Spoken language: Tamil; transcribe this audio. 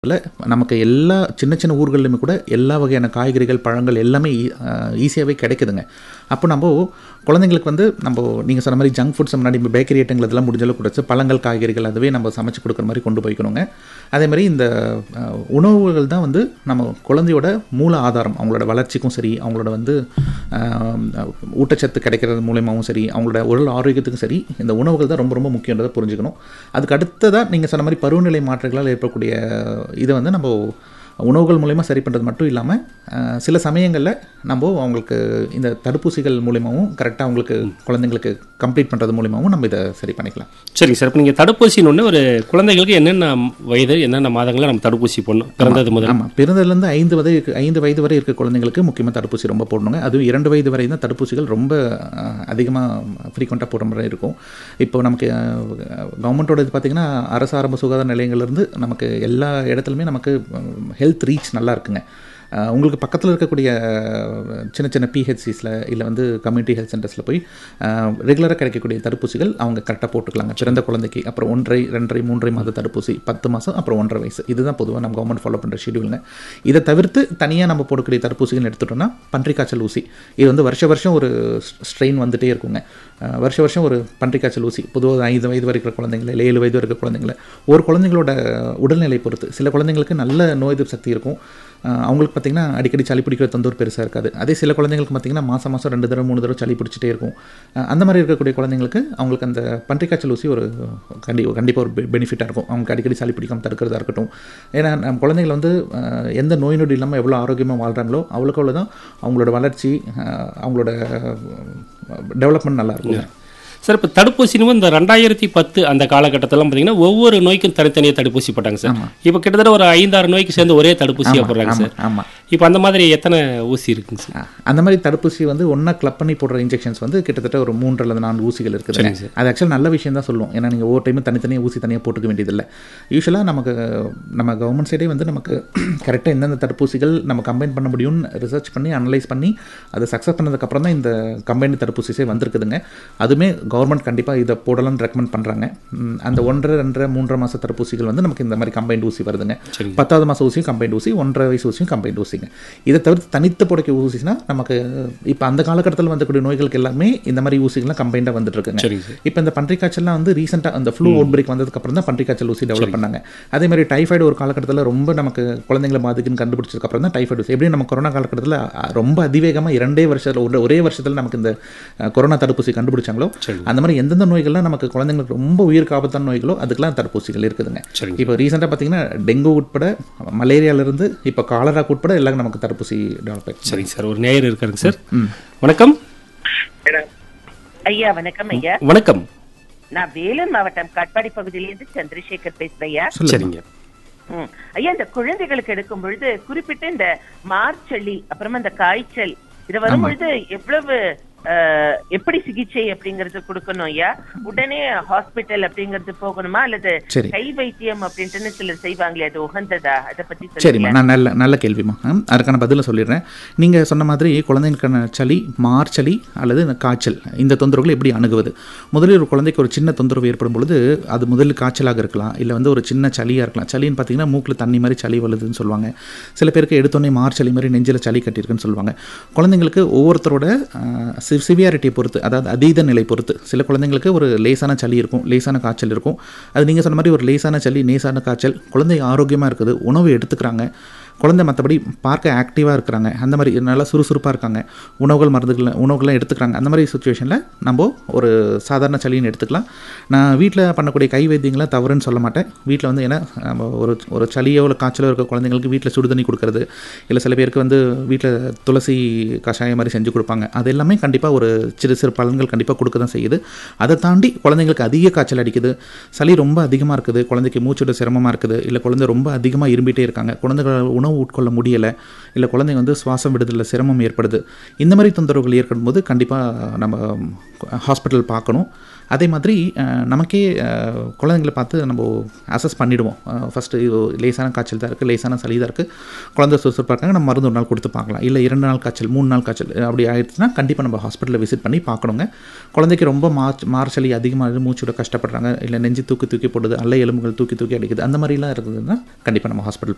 ல நமக்கு எல்லா சின்ன சின்ன ஊர்கள்லையுமே கூட எல்லா வகையான காய்கறிகள் பழங்கள் எல்லாமே ஈஸியாகவே கிடைக்குதுங்க அப்போ நம்ம குழந்தைங்களுக்கு வந்து நம்ம நீங்கள் சொன்ன மாதிரி ஜங்க் ஃபுட்ஸ் முன்னாடி பேக்கரி ஐட்டங்கள் இதெல்லாம் முடிஞ்சளவு கொடுத்து பழங்கள் காய்கறிகள் அதுவே நம்ம சமைச்சு கொடுக்குற மாதிரி கொண்டு போய்க்கணுங்க அதே மாதிரி இந்த அஹ், உணவுகள் தான் வந்து நம்ம குழந்தையோட மூல ஆதாரம் அவங்களோட வளர்ச்சிக்கும் சரி அவங்களோட வந்து அஹ், ஊட்டச்சத்து கிடைக்கிறது மூலியமாகவும் சரி அவங்களோட உடல் ஆரோக்கியத்துக்கும் சரி இந்த உணவுகள் தான் ரொம்ப ரொம்ப முக்கியன்றதை புரிஞ்சுக்கணும் அதுக்கு அடுத்ததாக நீங்கள் சொன்ன மாதிரி பருவநிலை மாற்றங்களால் ஏற்படக்கூடிய இதை வந்து நம்ம உணவுகள் மூலயமா சரி பண்ணுறது மட்டும் இல்லாமல் சில சமயங்களில் நம்ம அவங்களுக்கு இந்த தடுப்பூசிகள் மூலியமாகவும் கரெக்டாக அவங்களுக்கு குழந்தைங்களுக்கு கம்ப்ளீட் பண்ணுறது மூலியமாகவும் நம்ம இதை சரி பண்ணிக்கலாம் சரிங்க சார் இப்போ நீங்கள் தடுப்பூசின்னு ஒன்று ஒரு குழந்தைகளுக்கு என்னென்ன வயது என்னென்ன மாதங்களில் நம்ம தடுப்பூசி போடணும் பிறந்தது முதல் ஆமாம் பிறந்ததுலேருந்து ஐந்து வயது இருக்கு- ஐந்து வயது வரை இருக்க குழந்தைங்களுக்கு முக்கியமாக தடுப்பூசி ரொம்ப போடணுங்க அதுவும் இரண்டு வயது வரை தான் தடுப்பூசிகள் ரொம்ப அதிகமாக ஃப்ரீக்வெண்ட்டாக போடுற மாதிரி இருக்கும் இப்போ நமக்கு கவர்மெண்ட்டோட இது பார்த்திங்கன்னா அரசு ஆரம்ப சுகாதார நிலையங்கள்லேருந்து நமக்கு எல்லா இடத்துலையுமே நமக்கு ஹெல்த் ரீச் நல்லா இருக்குங்க அஹ், உங்களுக்கு பக்கத்தில் இருக்கக்கூடிய அஹ், சின்ன சின்ன பிஹெச்சிஸில் இல்லை வந்து கம்யூனிட்டி ஹெல்த் சென்டர்ஸில் போய் ரெகுலராக கிடைக்கக்கூடிய தடுப்பூசிகள் அவங்க கரெக்டாக போட்டுக்கலாங்க பிறந்த குழந்தைக்கு அப்புறம் ஒன்றரை ரெண்டரை மூன்றரை மாத தடுப்பூசி பத்து மாதம் அப்புறம் ஒன்றரை வயசு இதுதான் பொதுவாக நம்ம கவர்மெண்ட் ஃபாலோ பண்ணுற ஷெடியூலுங்க இதை தவிர்த்து தனியாக நம்ம போடக்கூடிய தடுப்பூசிகள் எடுத்துட்டோம்னா பன்றி காய்ச்சல் ஊசி இது வந்து வருஷ வருஷம் ஒரு ஸ்ட்ரெயின் வந்துட்டே இருக்குங்க அஹ், வருஷ வருஷம் ஒரு பன்றி காய்ச்சல் ஊசி பொதுவாக ஐந்து வயது வரை இருக்கிற குழந்தைங்கள இல்லை ஏழு வயது வரை இருக்கிற குழந்தைங்கள ஒரு குழந்தைங்களோட உடல்நிலை பொறுத்து சில குழந்தைங்களுக்கு நல்ல நோய் எதிர்ப்பு சக்தி இருக்கும் அஹ், அவங்களுக்கு பார்த்திங்கன்னா அடிக்கடி சளி பிடிக்கிற தொந்தரவு பெருசாக இருக்காது அதே சில குழந்தைங்களுக்கு பார்த்திங்கன்னா மாதம் மாதம் ரெண்டு தடவை மூணு தடவை சளி பிடிச்சிட்டே இருக்கும் அஹ், அந்த மாதிரி இருக்கக்கூடிய குழந்தைங்களுக்கு அவங்களுக்கு அந்த பன்றி காய்ச்சல் ஊசி ஒரு கண்டி கண்டிப்பாக ஒரு பெனிஃபிட்டாக இருக்கும் அவங்களுக்கு அடிக்கடி சளி பிடிக்காம தடுக்கிறதா இருக்கட்டும் ஏன்னா நம்ம குழந்தைகள் வந்து அஹ், எந்த நோய் நொடி இல்லாமல் எவ்வளோ ஆரோக்கியமாக வாழ்கிறாங்களோ அவ்வளோக்கு அவ்வளோ தான் அவங்களோட வளர்ச்சி அஹ், அவங்களோட டெவலப்மெண்ட் நல்லா இருக்கும் சார் இப்போ தடுப்பூசின்னு இந்த ரெண்டாயிரத்தி பத்து அந்த காலகட்டத்திலாம் பார்த்தீங்கன்னா ஒவ்வொரு நோய்க்கும் தனித்தனியாக தடுப்பூசி போட்டாங்க சார் இப்போ கிட்டத்தட்ட ஒரு ஐந்தாறு நோய்க்கு சேர்ந்து ஒரே தடுப்பூசியாக போடுறாங்க சார் ஆமாம் இப்போ அந்த மாதிரி எத்தனை ஊசி இருக்குங்க சார் அந்த மாதிரி தடுப்பூசி வந்து ஒன்றா கிளப் பண்ணி போடுற இன்ஜெக்ஷன்ஸ் வந்து கிட்டத்தட்ட ஒரு மூன்று அல்லது நான்கு ஊசிகள் இருக்குது அது ஆக்சுவலாக நல்ல விஷயம் தான் சொல்லுவோம் ஏன்னா நீங்கள் ஒவ்வொரு டைமும் தனித்தனியாக ஊசி தனியாக போட்டுக்க வேண்டியதில்லை யூஸ்வலாக நமக்கு நம்ம கவர்மெண்ட் சைடே வந்து நமக்கு கரெக்டாக எந்தெந்த தடுப்பூசிகள் நம்ம கம்பைன் பண்ண முடியும்னு ரிசர்ச் பண்ணி அனலைஸ் பண்ணி அதை சக்ஸஸ் பண்ணதுக்கப்புறம் தான் இந்த கம்பைன் தடுப்பூசிஸே வந்திருக்குதுங்க அதுவுமே கவர்மெண்ட் கண்டிப்பாக இதை போடலாம்னு ரெக்கமெண்ட் பண்ணுறாங்க அந்த ஒன்றரை ரெண்டரை மூன்றரை மாத தடுப்பூசிகள் வந்து நமக்கு இந்த மாதிரி கம்பைன்ட் ஊசி வருதுங்க சரிங்க. பத்தாவது மாதம் ஊசியும் கம்பைன்ட் ஊசி ஒன்றரை வயசு ஊசியும் கம்பைன்ட் ஊசிங்க இதை தவிர்த்து தனித்து போடக்கூடிய ஊசினா நமக்கு இப்போ அந்த காலகட்டத்தில் வந்தக்கூடிய நோய்களுக்கு எல்லாமே இந்த மாதிரி ஊசிகள்லாம் கம்பைண்டாக வந்துட்டு இருக்குங்க சரிங்க சார் இப்போ இந்த பன்றி காய்ச்சல்லாம் வந்து ரீசெண்டாக அந்த ஃப்ளூ அவுட் பிரேக் வந்ததுக்கு அப்புறம் தான் பன்றி காய்ச்சல் ஊசி டெவலப் பண்ணாங்க அதே மாதிரி டைஃபாய்டு ஒரு காலகட்டத்தில் ரொம்ப நமக்கு குழந்தைங்களை பாதிக்குன்னு கண்டுபிடிச்சதுக்கு அப்புறம் தான் டைஃபாய்டு ஊசி எப்படியும் நம்ம கொரோனா காலகட்டத்தில் அஹ், ரொம்ப அதிவேகமாக இரண்டே வருஷத்தில் ஒரு ஒரே வருஷத்தில் நமக்கு இந்த அஹ், கொரோனா தடுப்பூசி கண்டுபிடிச்சாங்களோ சரிங்க. அந்த மாதிரி எந்தெந்த நோய்கள்லாம் நமக்கு குழந்தைங்களுக்கு ரொம்ப உயிருக்கு ஆபத்தான நோய்களோ அதுக்கெல்லாம் தடுப்பூசிகள் இருக்குதுங்க சரிங்க இப்போ ரீசெண்டாக பார்த்தீங்கன்னா டெங்கு உட்பட மலேரியாவிலிருந்து இப்போ காலரா உட்பட எல்லாம் நமக்கு தடுப்பூசி டெவலப் ஆயிடுச்சு சரிங்க சார் ஒரு நேயர் இருக்காருங்க சார் வணக்கம் ஐயா வணக்கம் ஐயா வணக்கம் நான் வேலூர் மாவட்டம் காட்பாடி பகுதியிலிருந்து சந்திரசேகர் பேசுறேன் ஐயா சரிங்க ம். ஐயா இந்த குழந்தைகளுக்கு எடுக்கும் பொழுது குறிப்பிட்டு இந்த மார்ச்சளி அப்புறமா இந்த காய்ச்சல் இது வரும் பொழுது எவ்வளவு அஹ், எப்படி சிகிச்சை அப்படிங்கறது கொடுக்கணும் ஐயா உடனே ஹாஸ்பிட்டல் அப்படிங்கறது போகணுமா அல்லது சரி. கை வைத்தியம் அப்படின்ட்டு சிலர் செய்வாங்களே அது உகந்ததா அதை பத்தி சரிம்மா சொல்லுங்க நான் நல்ல நல்ல கேள்விம்மா ம், அதுக்கான பதிலை சொல்லிடுறேன் நீங்கள் சொன்ன மாதிரி குழந்தைங்களுக்கான சளி மார்ச்சளி அல்லது இந்த காய்ச்சல் இந்த தொந்தரவுகளை எப்படி அணுகுவது முதலில் ஒரு குழந்தைக்கு ஒரு சின்ன தொந்தரவு ஏற்படும் பொழுது அது முதலில் காய்ச்சலாக இருக்கலாம் இல்லை வந்து ஒரு சின்ன சளியாக இருக்கலாம் சளின்னு பார்த்தீங்கன்னா மூக்கில் தண்ணி மாதிரி சளி வழுதுன்னு சொல்லுவாங்க சில பேருக்கு எடுத்தோடனே மார்ச்சளி மாதிரி நெஞ்சில் சளி கட்டியிருக்குன்னு சொல்லுவாங்க குழந்தைங்களுக்கு ஒவ்வொருத்தரோட சிவியாரிட்டியை பொறுத்து அதாவது அதீத நிலை பொறுத்து சில குழந்தைங்களுக்கு ஒரு லேசான சளி இருக்கும் லேசான காய்ச்சல் இருக்கும் அது நீங்கள் சொன்ன மாதிரி ஒரு லேசான சளி லேசான காய்ச்சல் குழந்தை ஆரோக்கியமாக இருக்குது உணவு எடுத்துக்கிறாங்க குழந்தை மற்றபடி பார்க்க ஆக்டிவாக இருக்கிறாங்க அந்த மாதிரி நல்லா சுறுசுறுப்பாக இருக்காங்க உணவுகள் மருந்துகள் உணவுகள்லாம் எடுத்துக்கிறாங்க அந்த மாதிரி சுச்சுவேஷனில் நம்ம ஒரு சாதாரண சளின்னு எடுத்துக்கலாம் நான் வீட்டில் பண்ணக்கூடிய கை வைத்தியங்களாம் தவறுன்னு சொல்ல மாட்டேன் வீட்டில் வந்து ஏன்னா நம்ம ஒரு ஒரு சளியோ இல்லை காய்ச்சலோ இருக்க குழந்தைங்களுக்கு வீட்டில் சுடுதண்ணி கொடுக்கறது இல்லை சில பேருக்கு வந்து வீட்டில் துளசி கஷாயம் மாதிரி செஞ்சு கொடுப்பாங்க அது எல்லாமே கண்டிப்பாக ஒரு சிறு சிறு பலன்கள் கண்டிப்பாக கொடுக்க தான் செய்யுது அதை தாண்டி குழந்தைங்களுக்கு அதிக காய்ச்சல் அடிக்குது சளி ரொம்ப அதிகமாக இருக்குது குழந்தைக்கு மூச்சுட சிரமமாக இருக்குது இல்லை குழந்தை ரொம்ப அதிகமாக இரும்பிட்டே இருக்காங்க குழந்தைகள் உணவு உட்கொள்ள முடியலை இல்லை குழந்தைங்க வந்து சுவாசம் விடுதலில் சிரமம் ஏற்படுது இந்த மாதிரி தொந்தரவுகள் ஏற்படும் போது கண்டிப்பாக நம்ம ஹாஸ்பிட்டல் பார்க்கணும் அதே மாதிரி அஹ், நமக்கே அஹ், குழந்தைங்களை பார்த்து நம்ம அசஸ் பண்ணிவிடுவோம் ஃபஸ்ட்டு லேசான காய்ச்சல் தான் இருக்குது லேசான சளி தான் இருக்குது குழந்தை சுறுசுறுப்பாக இருக்காங்க நம்ம மருந்து ஒரு நாள் கொடுத்து பார்க்கலாம் இல்லை இரண்டு நாள் காய்ச்சல் மூணு நாள் காய்ச்சல் அஹ், அப்படி ஆயிடுச்சுன்னா கண்டிப்பாக நம்ம ஹாஸ்பிட்டலில் விசிட் பண்ணி பார்க்கணுங்க குழந்தைக்கு ரொம்ப மார்ச் மார்ச்சலி அதிகமாக மூச்சோட கஷ்டப்படுறாங்க இல்லை நெஞ்சு தூக்கி தூக்கி போடுது அல்ல எலும்புகள் தூக்கி தூக்கி அடிக்குது அந்த மாதிரிலாம் இருக்குதுன்னா கண்டிப்பாக நம்ம ஹாஸ்பிட்டல்